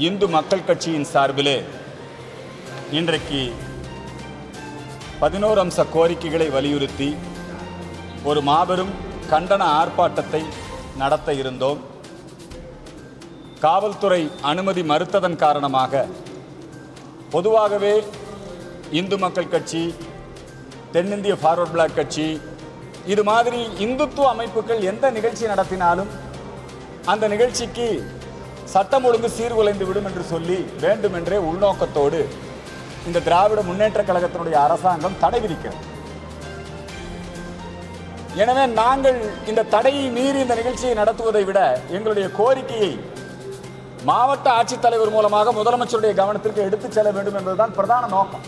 இந்து மக்கள் கட்சியின் சார்பிலே இன்றைக்கு பதினோரு அம்ச கோரிக்கைகளை வலியுறுத்தி ஒரு மாபெரும் கண்டன ஆர்ப்பாட்டத்தை நடத்த இருந்தோம் காவல்துறை அனுமதி மறுத்ததன் காரணமாக பொதுவாகவே இந்து மக்கள் கட்சி தென்னிந்திய ஃபார்வர்ட் பிளாக் கட்சி இது மாதிரி இந்துத்துவ அமைப்புகள் எந்த நிகழ்ச்சி நடத்தினாலும் அந்த நிகழ்ச்சிக்கு சட்டம் ஒழுங்கு சீர்குலைந்து விடும் என்று சொல்லி வேண்டுமென்றே உள்நோக்கத்தோடு இந்த திராவிட முன்னேற்ற கழகத்தினுடைய அரசாங்கம் தடை விதிக்கிறது எனவே நாங்கள் இந்த தடையை மீறி இந்த நிகழ்ச்சியை நடத்துவதை விட எங்களுடைய கோரிக்கையை மாவட்ட ஆட்சித்தலைவர் மூலமாக முதலமைச்சருடைய கவனத்திற்கு எடுத்துச் செல்ல வேண்டும் என்பதுதான் பிரதான நோக்கம்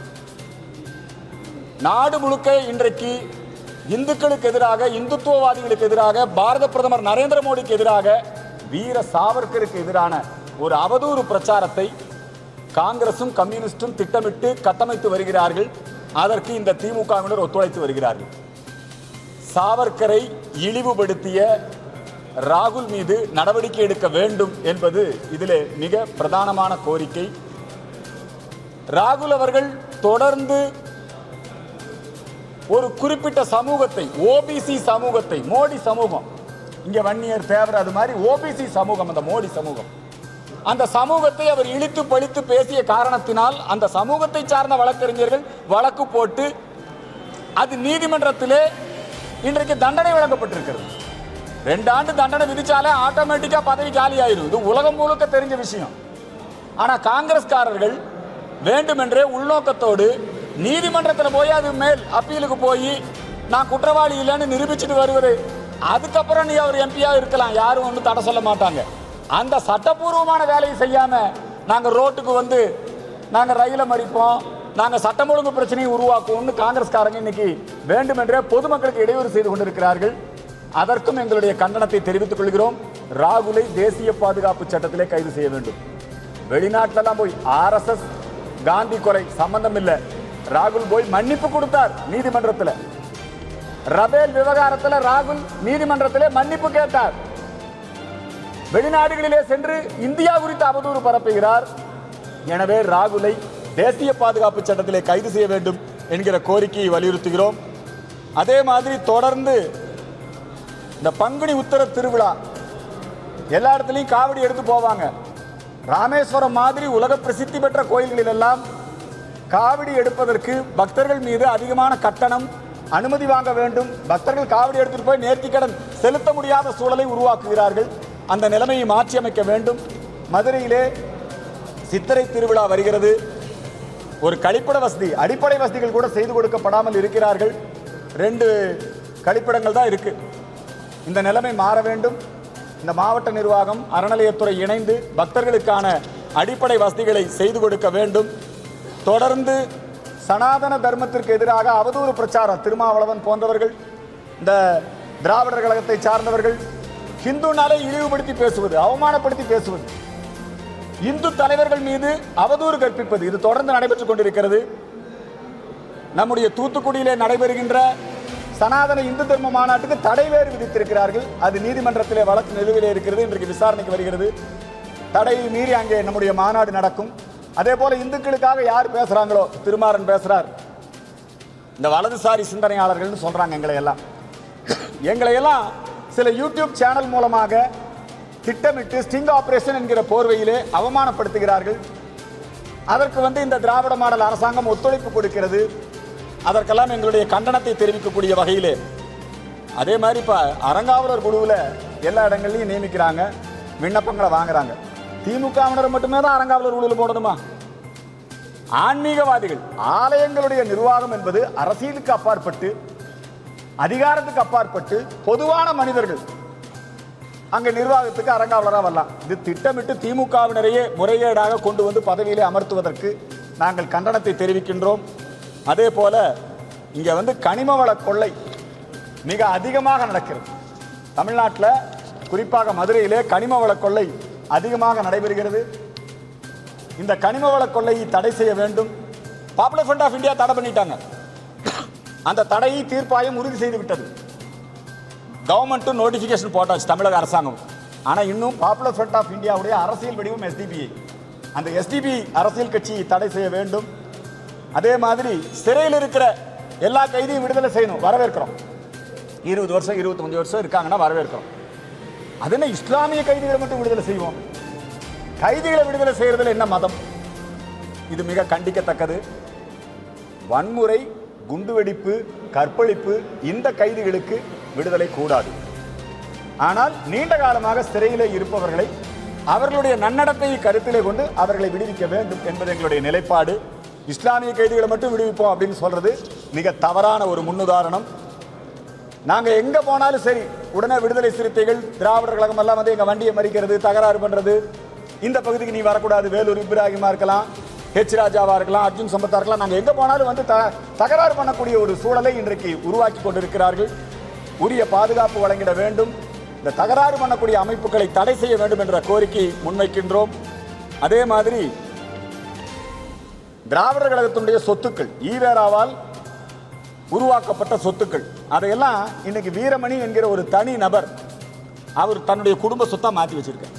நாடு முழுக்க இன்றைக்கு இந்துக்களுக்கு எதிராக இந்துத்துவவாதிகளுக்கு எதிராக பாரத பிரதமர் நரேந்திர மோடிக்கு எதிராக வீர சாவர்கருக்கு எதிரான ஒரு அவதூறு பிரச்சாரத்தை காங்கிரசும் கம்யூனிஸ்டும் திட்டமிட்டு கட்டமைத்து வருகிறார்கள் அதற்கு இந்த திமுகவினர் ஒத்துழைத்து வருகிறார்கள் சாவர்கரை இழிவுபடுத்திய ராகுல் மீது நடவடிக்கை எடுக்க வேண்டும் என்பது இதிலே மிக பிரதானமான கோரிக்கை ராகுல் அவர்கள் தொடர்ந்து ஒரு குறிப்பிட்ட சமூகத்தை ஓபிசி சமூகத்தை மோடி சமூகம் இங்க வன்னியர் தேவர் அது மாதிரி ஓபிசி சமூகம் அந்த மோடி சமூகம் அந்த சமூகத்தை அவர் இழித்து பழித்து பேசிய காரணத்தினால் அந்த சமூகத்தை சார்ந்த வழக்கறிஞர்கள் வழக்கு போட்டு அது நீதிமன்றத்திலே இன்றைக்கு தண்டனை வழங்கப்பட்டிருக்கிறது ரெண்டு ஆண்டு தண்டனை விதிச்சாலே ஆட்டோமேட்டிக்கா பதவி காலி ஆயிரும் இது உலகம் முழுக்க தெரிஞ்ச விஷயம் ஆனா காங்கிரஸ்காரர்கள் வேண்டுமென்றே உள்நோக்கத்தோடு நீதிமன்றத்தில் போய் அது மேல் அப்பீலுக்கு போய் நான் குற்றவாளி இல்லைன்னு நிரூபிச்சுட்டு வருவது அதுக்கப்புறம் நீ அவர் எம்பியா இருக்கலாம் யாரும் ஒன்றும் தடை சொல்ல மாட்டாங்க அந்த சட்டப்பூர்வமான வேலையை செய்யாம நாங்க ரோட்டுக்கு வந்து நாங்க ரயிலை மறிப்போம் நாங்க சட்டம் ஒழுங்கு பிரச்சனையை உருவாக்குவோம்னு காங்கிரஸ்காரங்க இன்னைக்கு வேண்டுமென்றே பொதுமக்களுக்கு இடையூறு செய்து கொண்டிருக்கிறார்கள் அதற்கும் எங்களுடைய கண்டனத்தை தெரிவித்துக் கொள்கிறோம் ராகுலை தேசிய பாதுகாப்பு சட்டத்திலே கைது செய்ய வேண்டும் வெளிநாட்டிலலாம் போய் ஆர்எஸ்எஸ் காந்தி கொலை சம்பந்தம் இல்லை ராகுல் போய் மன்னிப்பு கொடுத்தார் நீதிமன்றத்தில் ரபேல் விவகாரத்தில் ராகுல் நீதிமன்றத்திலே மன்னிப்பு கேட்டார் வெளிநாடுகளிலே சென்று இந்தியா குறித்து அவதூறு பரப்புகிறார் எனவே ராகுலை தேசிய பாதுகாப்பு சட்டத்திலே கைது செய்ய வேண்டும் என்கிற கோரிக்கையை வலியுறுத்துகிறோம் அதே மாதிரி தொடர்ந்து இந்த பங்குனி உத்தர திருவிழா எல்லா இடத்துலையும் காவடி எடுத்து போவாங்க ராமேஸ்வரம் மாதிரி உலக பிரசித்தி பெற்ற கோயில்களில் எல்லாம் காவடி எடுப்பதற்கு பக்தர்கள் மீது அதிகமான கட்டணம் அனுமதி வாங்க வேண்டும் பக்தர்கள் காவடி எடுத்துட்டு போய் நேர்த்திக்கடன் செலுத்த முடியாத சூழலை உருவாக்குகிறார்கள் அந்த நிலைமையை மாற்றி அமைக்க வேண்டும் மதுரையிலே சித்திரை திருவிழா வருகிறது ஒரு கழிப்பிட வசதி அடிப்படை வசதிகள் கூட செய்து கொடுக்கப்படாமல் இருக்கிறார்கள் ரெண்டு கழிப்பிடங்கள் தான் இருக்கு இந்த நிலைமை மாற வேண்டும் இந்த மாவட்ட நிர்வாகம் அறநிலையத்துறை இணைந்து பக்தர்களுக்கான அடிப்படை வசதிகளை செய்து கொடுக்க வேண்டும் தொடர்ந்து சனாதன தர்மத்திற்கு எதிராக அவதூறு பிரச்சாரம் திருமாவளவன் போன்றவர்கள் இந்த திராவிடர் கழகத்தை சார்ந்தவர்கள் ஹிந்துனாலே இழிவுபடுத்தி பேசுவது அவமானப்படுத்தி பேசுவது இந்து தலைவர்கள் மீது அவதூறு கற்பிப்பது இது தொடர்ந்து நடைபெற்றுக் கொண்டிருக்கிறது நம்முடைய தூத்துக்குடியிலே நடைபெறுகின்ற சனாதன இந்து தர்ம மாநாட்டுக்கு தடை வேறு விதித்திருக்கிறார்கள் அது நீதிமன்றத்திலே வழக்கு நிலுவையிலே இருக்கிறது இன்றைக்கு விசாரணைக்கு வருகிறது தடையை மீறி அங்கே நம்முடைய மாநாடு நடக்கும் அதே போல இந்துக்களுக்காக யார் பேசுறாங்களோ திருமாறன் பேசுறார் இந்த வலதுசாரி சிந்தனையாளர்கள்னு சொல்றாங்க எங்களை எல்லாம் எங்களை எல்லாம் சில யூடியூப் சேனல் மூலமாக திட்டமிட்டு ஸ்டிங் ஆபரேஷன் என்கிற போர்வையிலே அவமானப்படுத்துகிறார்கள் அதற்கு வந்து இந்த திராவிட மாடல் அரசாங்கம் ஒத்துழைப்பு கொடுக்கிறது அதற்கெல்லாம் எங்களுடைய கண்டனத்தை தெரிவிக்கக்கூடிய வகையிலே அதே மாதிரி இப்போ அறங்காவலர் குழுவில் எல்லா இடங்கள்லையும் நியமிக்கிறாங்க விண்ணப்பங்களை வாங்குறாங்க திமுகவினர் மட்டுமே தான் அறங்காவலர் குழுவில் போடணுமா ஆன்மீகவாதிகள் ஆலயங்களுடைய நிர்வாகம் என்பது அரசியலுக்கு அப்பாற்பட்டு அதிகாரத்துக்கு அப்பாற்பட்டு பொதுவான மனிதர்கள் அங்க நிர்வாகத்துக்கு அரங்காவலராக வரலாம் இது திட்டமிட்டு திமுகவினரையே முறைகேடாக கொண்டு வந்து பதவியிலே அமர்த்துவதற்கு நாங்கள் கண்டனத்தை தெரிவிக்கின்றோம் அதே போல இங்க வந்து கனிம வள கொள்ளை மிக அதிகமாக நடக்கிறது தமிழ்நாட்டில் குறிப்பாக மதுரையிலே கனிம வள கொள்ளை அதிகமாக நடைபெறுகிறது இந்த கனிம வள கொள்ளையை தடை செய்ய வேண்டும் பாப்புலர் ஃப்ரண்ட் ஆஃப் இந்தியா தடை பண்ணிட்டாங்க அந்த தடையை தீர்ப்பாயம் உறுதி செய்து விட்டது கவர்மெண்ட்டும் நோட்டிஃபிகேஷன் போட்டாச்சு தமிழக அரசாங்கம் ஆனால் இன்னும் பாப்புலர் ஃப்ரண்ட் ஆஃப் இந்தியாவுடைய அரசியல் வடிவம் எஸ்டிபிஐ அந்த எஸ்டிபி அரசியல் கட்சியை தடை செய்ய வேண்டும் அதே மாதிரி சிறையில் இருக்கிற எல்லா கைதியும் விடுதலை செய்யணும் வரவேற்கிறோம் இருபது வருஷம் இருபத்தஞ்சு வருஷம் இருக்காங்கன்னா வரவேற்கிறோம் அது என்ன இஸ்லாமிய கைதிகளை மட்டும் விடுதலை செய்வோம் கைதிகளை விடுதலை செய்யறதுல என்ன மதம் இது மிக கண்டிக்கத்தக்கது வன்முறை குண்டுவெடிப்பு கற்பழிப்பு இந்த கைதிகளுக்கு விடுதலை கூடாது ஆனால் நீண்ட காலமாக சிறையிலே இருப்பவர்களை அவர்களுடைய நன்னடத்தையை கருத்திலே கொண்டு அவர்களை விடுவிக்க வேண்டும் என்பது எங்களுடைய நிலைப்பாடு இஸ்லாமிய கைதிகளை மட்டும் விடுவிப்போம் அப்படின்னு சொல்றது மிக தவறான ஒரு முன்னுதாரணம் நாங்க எங்க போனாலும் சரி உடனே விடுதலை சிறுத்தைகள் திராவிடர் கழகம் எல்லாம் வந்து எங்க வண்டியை மறிக்கிறது தகராறு பண்றது இந்த பகுதிக்கு நீ வரக்கூடாது வேலூர் இப்ராஹிமா இருக்கலாம் ஹெச் ராஜாவா இருக்கலாம் அர்ஜுன் சம்பத்தா இருக்கலாம் நாங்க எங்க போனாலும் வந்து த- தகராறு பண்ணக்கூடிய ஒரு சூழலை இன்றைக்கு உருவாக்கி கொண்டிருக்கிறார்கள் உரிய பாதுகாப்பு வழங்கிட வேண்டும் இந்த தகராறு பண்ணக்கூடிய அமைப்புகளை தடை செய்ய வேண்டும் என்ற கோரிக்கையை முன்வைக்கின்றோம் அதே மாதிரி திராவிடர் கழகத்தினுடைய சொத்துக்கள் ஈவேராவால் உருவாக்கப்பட்ட சொத்துக்கள் அதையெல்லாம் இன்னைக்கு வீரமணி என்கிற ஒரு தனி நபர் அவர் தன்னுடைய குடும்ப சொத்தா மாத்தி வச்சிருக்கார்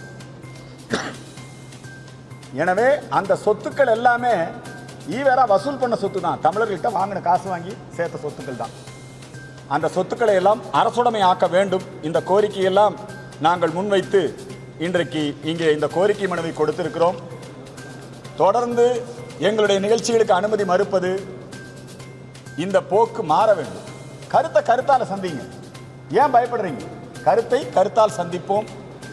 எனவே அந்த சொத்துக்கள் எல்லாமே ஈவேரா வசூல் பண்ண சொத்து தான் தமிழர்கள்ட்ட வாங்கின காசு வாங்கி சேர்த்த சொத்துக்கள் தான் அந்த சொத்துக்களை எல்லாம் அரசுடைமை ஆக்க வேண்டும் இந்த கோரிக்கையெல்லாம் நாங்கள் முன்வைத்து இன்றைக்கு இங்கே இந்த கோரிக்கை மனுவை கொடுத்திருக்கிறோம் தொடர்ந்து எங்களுடைய நிகழ்ச்சிகளுக்கு அனுமதி மறுப்பது இந்த போக்கு மாற வேண்டும் கருத்தை கருத்தால சந்திங்க ஏன் பயப்படுறீங்க கருத்தை கருத்தால் சந்திப்போம்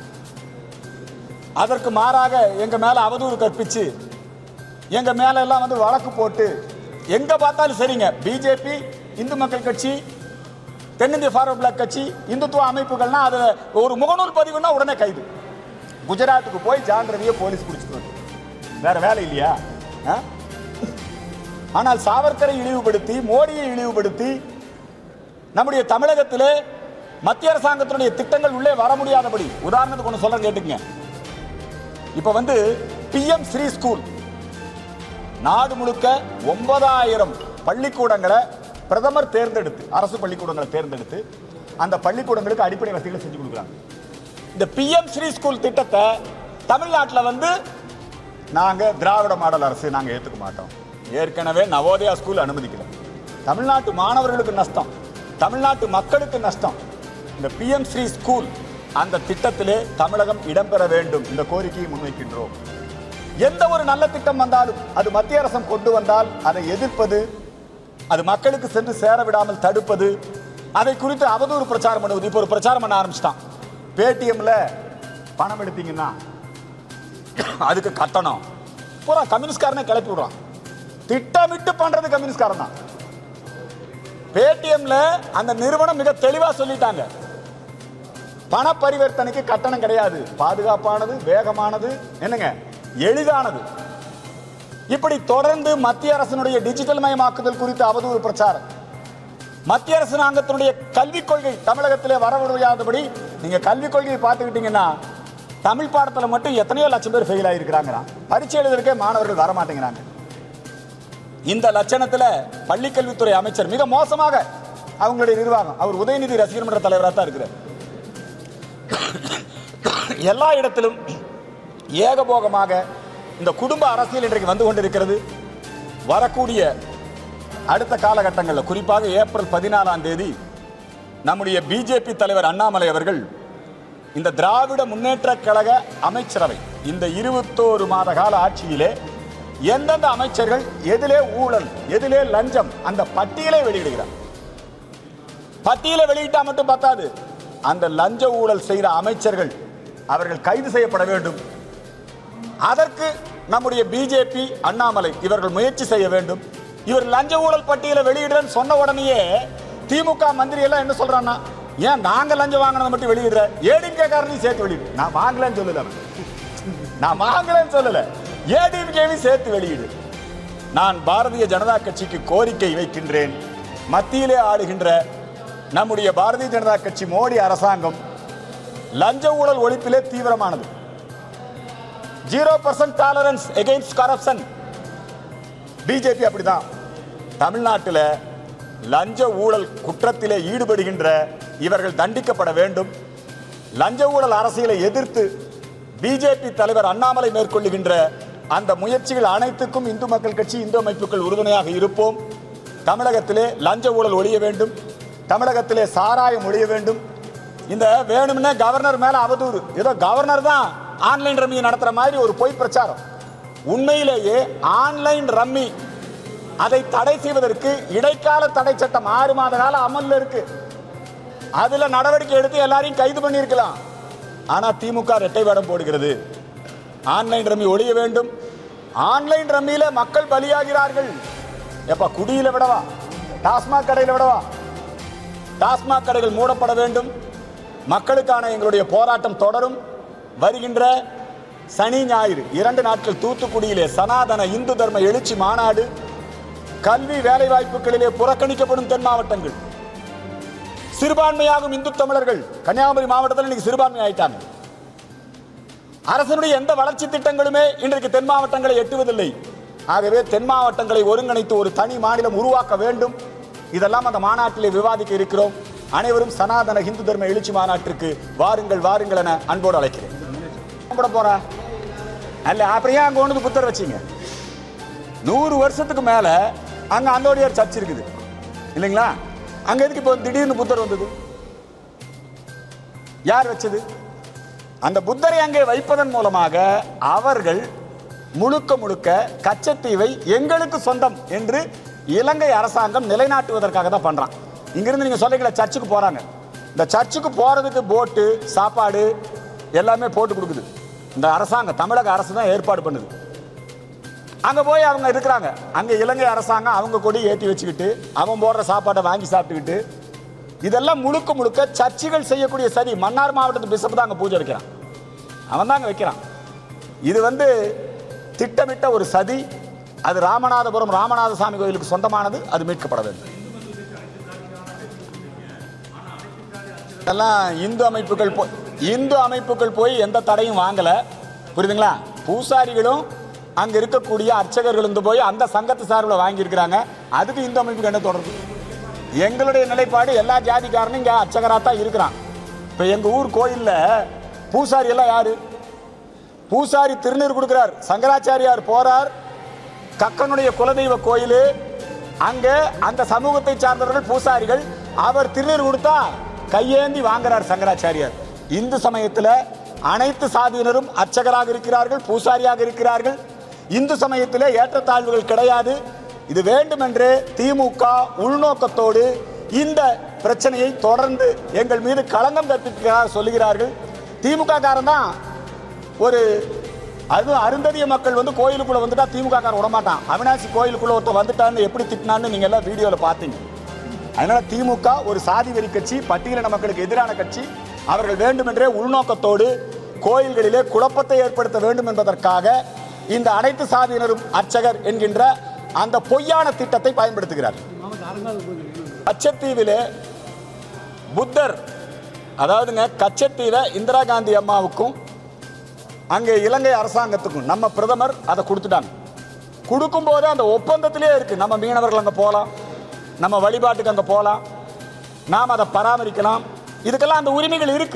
அதற்கு மாறாக எங்க மேல அவதூறு கற்பிச்சு எங்க மேல எல்லாம் வந்து வழக்கு போட்டு எங்க பார்த்தாலும் சரிங்க பிஜேபி இந்து மக்கள் கட்சி தென்னிந்திய ஃபார்வர்ட் பிளாக் கட்சி இந்துத்துவ அமைப்புகள்னா அது ஒரு முகநூல் பதிவுன்னா உடனே கைது குஜராத்துக்கு போய் ஜான் ரவியை போலீஸ் பிடிச்சிட்டு வந்து வேற வேலை இல்லையா ஆ? ஆனால் சாவர்கரை இழிவுபடுத்தி மோடியை இழிவுபடுத்தி நம்முடைய தமிழகத்திலே மத்திய அரசாங்கத்தினுடைய திட்டங்கள் உள்ளே வர முடியாதபடி உதாரணத்துக்கு ஒன்று சொல்ல கேட்டுங்க இப்ப வந்து பிஎம் ஸ்ரீ ஸ்கூல் நாடு முழுக்க ஒன்பதாயிரம் பள்ளிக்கூடங்களை பிரதமர் தேர்ந்தெடுத்து அரசு பள்ளிக்கூடங்களை தேர்ந்தெடுத்து அந்த பள்ளிக்கூடங்களுக்கு அடிப்படை வசதிகளை செஞ்சு கொடுக்குறாங்க இந்த பிஎம் ஸ்ரீ ஸ்கூல் திட்டத்தை தமிழ்நாட்டில் வந்து நாங்க திராவிட மாடல் அரசு நாங்க ஏத்துக்க மாட்டோம் ஏற்கனவே நவோதயா ஸ்கூல் அனுமதிக்கல தமிழ்நாட்டு மாணவர்களுக்கு நஷ்டம் தமிழ்நாட்டு மக்களுக்கு நஷ்டம் இந்த பிஎம் ஸ்ரீ ஸ்கூல் அந்த திட்டத்திலே தமிழகம் இடம்பெற வேண்டும் இந்த கோரிக்கையை முன்வைக்கின்றோம் எந்த ஒரு நல்ல திட்டம் வந்தாலும் அது மத்திய அரசம் கொண்டு வந்தால் அதை எதிர்ப்பது அது மக்களுக்கு சென்று சேர விடாமல் தடுப்பது அதை குறித்து அவதூறு பிரச்சாரம் பண்ணுவது இப்போ ஒரு பிரச்சாரம் பண்ண ஆரம்பிச்சிட்டான் பேடிஎம்ல பணம் எடுத்தீங்கன்னா அதுக்கு கட்டணம் பூரா கம்யூனிஸ்ட்காரனே கிளப்பி விடுறான் திட்டமிட்டு பண்றது கம்யூனிஸ்ட்காரன் தான் பேடிஎம்ல அந்த நிறுவனம் மிக தெளிவா சொல்லிட்டாங்க பண பரிவர்த்தனைக்கு கட்டணம் கிடையாது பாதுகாப்பானது வேகமானது என்னங்க எளிதானது இப்படி தொடர்ந்து மத்திய அரசினுடைய டிஜிட்டல் மயமாக்குதல் குறித்து அவதூறு பிரச்சாரம் மத்திய அரசாங்கத்தினுடைய கல்விக் கொள்கை தமிழகத்திலே வரவிடாதபடி நீங்க கல்விக் கொள்கையை பார்த்துக்கிட்டீங்கன்னா தமிழ் பாடத்துல மட்டும் எத்தனையோ லட்சம் பேர் ஃபெயில் ஆயிருக்கிறாங்க பரீட்சை எழுதுறதுக்கே மாணவர்கள் வர மாட்டேங்கிறாங்க இந்த லட்சணத்துல பள்ளிக்கல்வித்துறை அமைச்சர் மிக மோசமாக அவங்களுடைய நிர்வாகம் அவர் உதயநிதி ரசிகர் மன்ற தலைவராக தான் இருக்கிறார் எல்லா இடத்திலும் ஏகபோகமாக இந்த குடும்ப அரசியல் இன்றைக்கு வந்து கொண்டிருக்கிறது வரக்கூடிய அடுத்த காலகட்டங்களில் குறிப்பாக ஏப்ரல் பதினாலாம் தேதி நம்முடைய பிஜேபி தலைவர் அண்ணாமலை அவர்கள் இந்த திராவிட முன்னேற்ற கழக அமைச்சரவை இந்த இருபத்தோரு மாத கால ஆட்சியிலே எந்தெந்த அமைச்சர்கள் எதிலே ஊழல் எதிலே லஞ்சம் அந்த பட்டியலை வெளியிடுகிறார் பட்டியலை வெளியிட்டா மட்டும் பத்தாது அந்த லஞ்ச ஊழல் செய்த அமைச்சர்கள் அவர்கள் கைது செய்யப்பட வேண்டும் அதற்கு நம்முடைய பிஜேபி அண்ணாமலை இவர்கள் முயற்சி செய்ய வேண்டும் இவர் லஞ்ச ஊழல் பட்டியலை வெளியிடுறேன்னு சொன்ன உடனேயே திமுக மந்திரி எல்லாம் என்ன சொல்றான்னா ஏன் நாங்க லஞ்சம் வாங்கினதை மட்டும் வெளியிடுற ஏடிஎம்கே காரனையும் சேர்த்து வெளியிடு நான் வாங்கலன்னு சொல்லல அவன். நான் வாங்கலன்னு சொல்லல ஏடிஎம்கேவையும் சேர்த்து வெளியிடு நான் பாரதிய ஜனதா கட்சிக்கு கோரிக்கை வைக்கின்றேன் மத்தியிலே ஆளுகின்ற நம்முடைய பாரதிய ஜனதா கட்சி மோடி அரசாங்கம் லஞ்ச ஊழல் ஒழிப்பிலே தீவிரமானது zero percent tolerance against corruption BJP அப்படிதான் தமிழ்நாட்டில் லஞ்ச ஊழல் குற்றத்திலே ஈடுபடுகின்ற இவர்கள் தண்டிக்கப்பட வேண்டும் லஞ்ச ஊழல் அரசியலை எதிர்த்து பிஜேபி தலைவர் அண்ணாமலை மேற்கொள்ளுகின்ற அந்த முயற்சிகள் அனைத்துக்கும் இந்து மக்கள் கட்சி இந்து அமைப்புகள் உறுதுணையாக இருப்போம் தமிழகத்திலே லஞ்ச ஊழல் ஒழிய வேண்டும் தமிழகத்திலே சாராயம் ஒழிய வேண்டும் இந்த வேணும்னே கவர்னர் மேல அவதூறு ஏதோ கவர்னர் தான் ஆன்லைன் ரம்மி நடத்துற மாதிரி ஒரு பொய் பிரச்சாரம் உண்மையிலேயே ஆன்லைன் ரம்மி அதை தடை செய்வதற்கு இடைக்கால தடை சட்டம் ஆறு மாத காலம் அமல்ல இருக்கு அதுல நடவடிக்கை எடுத்து எல்லாரையும் கைது பண்ணியிருக்கலாம் ஆனா திமுக இரட்டை வேடம் போடுகிறது ஆன்லைன் ரம்மி ஒழிய வேண்டும் ஆன்லைன் ரம்மியில மக்கள் பலியாகிறார்கள் எப்ப குடியில விடவா டாஸ்மாக் கடையில விடவா டாஸ்மாக் கடைகள் மூடப்பட வேண்டும் மக்களுக்கான எங்களுடைய போராட்டம் தொடரும் வருகின்ற சனி ஞாயிறு இரண்டு நாட்கள் தூத்துக்குடியிலே சனாதன இந்து தர்ம எழுச்சி மாநாடு கல்வி வேலை வாய்ப்புகளிலே புறக்கணிக்கப்படும் தென் மாவட்டங்கள் சிறுபான்மையாகும் இந்து தமிழர்கள் கன்னியாகுமரி மாவட்டத்தில் இன்னைக்கு சிறுபான்மை ஆயிட்டாங்க அரசனுடைய எந்த வளர்ச்சி திட்டங்களுமே இன்றைக்கு தென் மாவட்டங்களை எட்டுவதில்லை ஆகவே தென் மாவட்டங்களை ஒருங்கிணைத்து ஒரு தனி மாநிலம் உருவாக்க வேண்டும் இதெல்லாம் அந்த மாநாட்டிலே விவாதிக்க இருக்கிறோம் அனைவரும் சனாதன இந்து தர்ம எழுச்சி மாநாட்டிற்கு வாருங்கள் வாருங்கள் என அன்போடு அழைக்கிறேன் கும்பிட போறா அல்ல அப்புறம் ஏன் அங்க கொண்டு வந்து புத்தர் வச்சீங்க நூறு வருஷத்துக்கு மேல அங்க அந்தோடியார் சர்ச் இருக்குது இல்லைங்களா அங்க எதுக்கு இப்போ திடீர்னு புத்தர் வந்தது யார் வச்சது அந்த புத்தரை அங்கே வைப்பதன் மூலமாக அவர்கள் முழுக்க முழுக்க கச்சத்தீவை எங்களுக்கு சொந்தம் என்று இலங்கை அரசாங்கம் நிலைநாட்டுவதற்காக தான் பண்றான் இங்கிருந்து நீங்க சொல்றீங்களா சர்ச்சுக்கு போறாங்க இந்த சர்ச்சுக்கு போறதுக்கு போட்டு சாப்பாடு எல்லாமே போட்டு கொடுக்குது இந்த அரசாங்கம் தமிழக அரசு தான் ஏற்பாடு பண்ணுது அங்க போய் அவங்க இருக்கிறாங்க அங்க இலங்கை அரசாங்கம் அவங்க கொடி ஏற்றி வச்சுக்கிட்டு அவன் போடுற சாப்பாட்டை வாங்கி சாப்பிட்டுக்கிட்டு இதெல்லாம் முழுக்க முழுக்க சர்ச்சுகள் செய்யக்கூடிய சரி மன்னார் மாவட்டத்து பிஷப் தான் அங்க பூஜை வைக்கிறான் அவன் தான் அங்க வைக்கிறான் இது வந்து திட்டமிட்ட ஒரு சதி அது ராமநாதபுரம் ராமநாத சாமி கோயிலுக்கு சொந்தமானது அது மீட்கப்பட வேண்டும் இதெல்லாம் இந்து அமைப்புகள் போய் இந்து அமைப்புகள் போய் எந்த தடையும் வாங்கல புரியுதுங்களா பூசாரிகளும் அங்க இருக்கக்கூடிய அர்ச்சகர்கள் இருந்து போய் அந்த சங்கத்து சார்பில் வாங்கியிருக்கிறாங்க அதுக்கு இந்து அமைப்புக்கு என்ன தொடர்பு எங்களுடைய நிலைப்பாடு எல்லா ஜாதிக்காரனும் இங்க அர்ச்சகராக தான் இருக்கிறான் இப்போ எங்க ஊர் கோயில்ல பூசாரி எல்லாம் யாரு பூசாரி திருநீர் கொடுக்கிறார் சங்கராச்சாரியார் போறார் கக்கனுடைய குலதெய்வ கோயில் அங்க அந்த சமூகத்தை சார்ந்தவர்கள் பூசாரிகள் அவர் திருநீர் கொடுத்தா கையேந்தி வாங்குறார் சங்கராச்சாரியார் இந்து சமயத்துல அனைத்து சாதியினரும் அர்ச்சகராக இருக்கிறார்கள் பூசாரியாக இருக்கிறார்கள் இந்து சமயத்திலே ஏற்றத்தாழ்வுகள் கிடையாது இது வேண்டுமென்று திமுக உள்நோக்கத்தோடு இந்த பிரச்சனையை தொடர்ந்து எங்கள் மீது களங்கம் கற்பிக்கிறார் சொல்லுகிறார்கள் திமுக காரன் தான் ஒரு அது அருந்ததிய மக்கள் வந்து கோயிலுக்குள்ள வந்துட்டா திமுக காரன் விடமாட்டான் அவினாசி கோயிலுக்குள்ள ஒருத்தன் வந்துட்டான்னு எப்படி திட்டினான்னு நீங்க எல்லாம் வீடியோல பார்த்தீங்க அதனால திமுக ஒரு சாதி வெறி கட்சி பட்டியலின மக்களுக்கு எதிரான கட்சி அவர்கள் வேண்டுமென்றே உள்நோக்கத்தோடு கோயில்களிலே குழப்பத்தை ஏற்படுத்த வேண்டும் என்பதற்காக இந்த அனைத்து சாதியினரும் அர்ச்சகர் என்கின்ற அந்த பொய்யான திட்டத்தை பயன்படுத்துகிறார் கச்சத்தீவிலே புத்தர் அதாவதுங்க கச்சத்தீவை இந்திரா காந்தி அம்மாவுக்கும் அங்கே இலங்கை அரசாங்கத்துக்கும் நம்ம பிரதமர் அதை கொடுத்துட்டாங்க கொடுக்கும்போது அந்த ஒப்பந்தத்திலே இருக்கு நம்ம மீனவர்கள் அங்கே போகலாம் நம்ம வழிபாட்டுக்கு அங்கே போகலாம் நாம் அதை பராமரிக்கலாம் இதுக்கெல்லாம் அந்த உரிமைகள் இருக்கு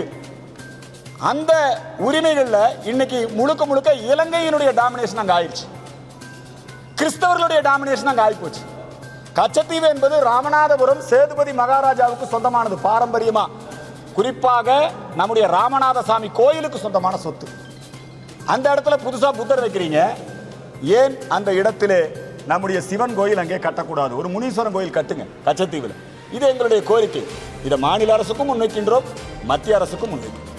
அந்த உரிமைகளில் இன்னைக்கு முழுக்க முழுக்க இலங்கையினுடைய டாமினேஷன் அங்கே ஆயிடுச்சு கிறிஸ்தவர்களுடைய டாமினேஷன் அங்கே ஆகிப்போச்சு கச்சத்தீவு என்பது ராமநாதபுரம் சேதுபதி மகாராஜாவுக்கு சொந்தமானது பாரம்பரியமா குறிப்பாக நம்முடைய ராமநாத சாமி கோயிலுக்கு சொந்தமான சொத்து அந்த இடத்துல புதுசா புத்தர் வைக்கிறீங்க ஏன் அந்த இடத்திலே நம்முடைய சிவன் கோயில் அங்கே கட்டக்கூடாது ஒரு முனீஸ்வரன் கோயில் கட்டுங்க கச்சத்தீவில் இது எங்களுடைய கோரிக்கை இதை மாநில அரசுக்கும் முன்வைக்கின்றோம் மத்திய அரசுக்கும் முன்வைக்கின்றோம்